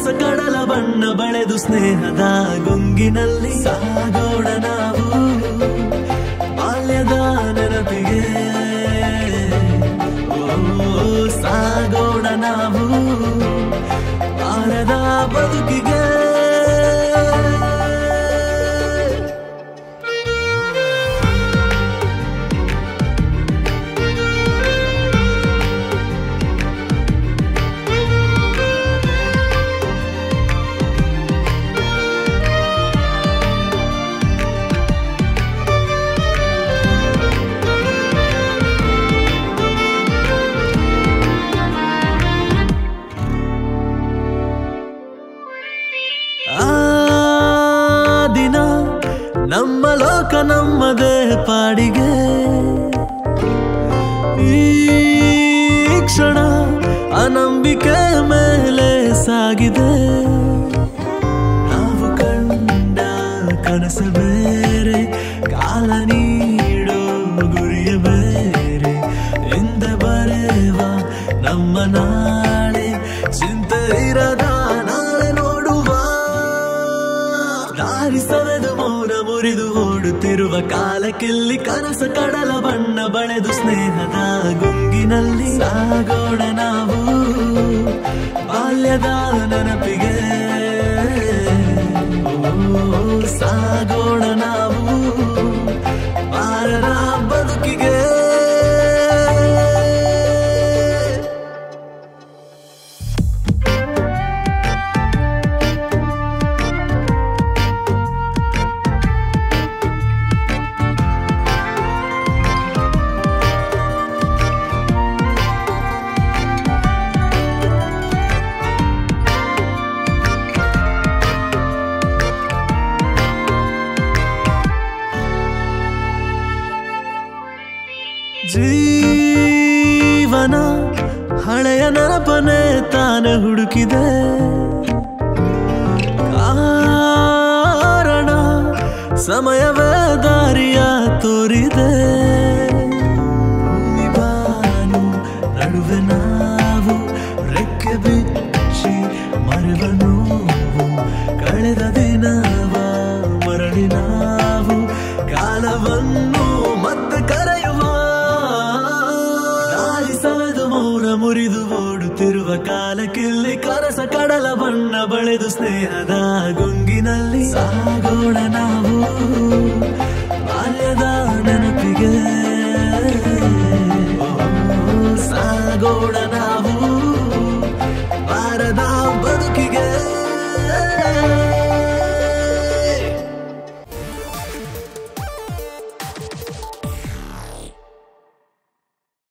ಕನಸ ಕಡಲ ಬಣ್ಣ ಬಳೆದು ಸ್ನೇಹದ ಗುಂಗಿನಲ್ಲಿ ಸಾಗೋಣ ನಾವು ಬಾಲ್ಯದ ನೆನಪಿಗೆ ಓ ಸಾಗೋಣ ನಾವು ಬಾರದ ಬದುಕಿಗೆ ಆ ದಿನ ನಮ್ಮ ಲೋಕ ನಮ್ಮದೇ ಪಾಡಿಗೆ ಈ ಕ್ಷಣ ಅನಂಬಿಕೆ ಮೇಲೆ ಸಾಗಿದೆ ನಾವು ಕಂಡ ಕನಸ ಬೇರೆ ಕಾಲ ನೀಡೋ ಗುರಿಯ ಬೇರೆ ಎಂದ ಬರೆವ ನಮ್ಮ ನಾಳೆ ಚಿಂತೆ ಇರದ ನಾಳೆ ನೋಡುವ ದಾರಿ ಸವೆದು ಮೌನ ಮುರಿದು ಓಡುತ್ತಿರುವ ಕಾಲಕ್ಕಿಲ್ಲಿ ಕನಸ ಕಡಲ ಬಣ್ಣ ಬಳೆದು ಸ್ನೇಹದ ಗುಂಗಿನಲ್ಲಿ ಸಾಗೋಣ ನಾವು ಬಾಲ್ಯದ ನೆನಪಿಗೆ ಓ, ಸಾಗೋಣ ನಾವು ಬಾರರ ಬದುಕಿಗೆ ಜೀವನ ಹಳೆಯ ನೆನಪನೆ ತಾನೆ ಹುಡುಕಿದೆ ಕಾರಣ ಸಮಯವೇ ದಾರಿಯ ತೋರಿದೆ ಭೂಮಿ ಬಾನು ನಡುವೆ ನಾವು ರೆಕ್ಕೆ ಬಿಚ್ಚಿ ಮರೆವ ನೋವು ಕಳೆದ ದಿನವ ಮರಳಿ ನಾವು ಕಾಲವನ್ನು ಮತ್ತೆ ಕರೆಯುವ ದಾರಿ ಸವೆದು ಮೌನ ಮುರಿದು ಓಡುತ್ತಿರುವ ಕಾಲಕ್ಕಿಲ್ಲಿ ಕನಸ ಕಡಲ ಬಣ್ಣ ಬಳೆದು ಸ್ನೇಹದ ಗುಂಗಿನಲ್ಲಿ ಸಾಗೋಣ ನಾವು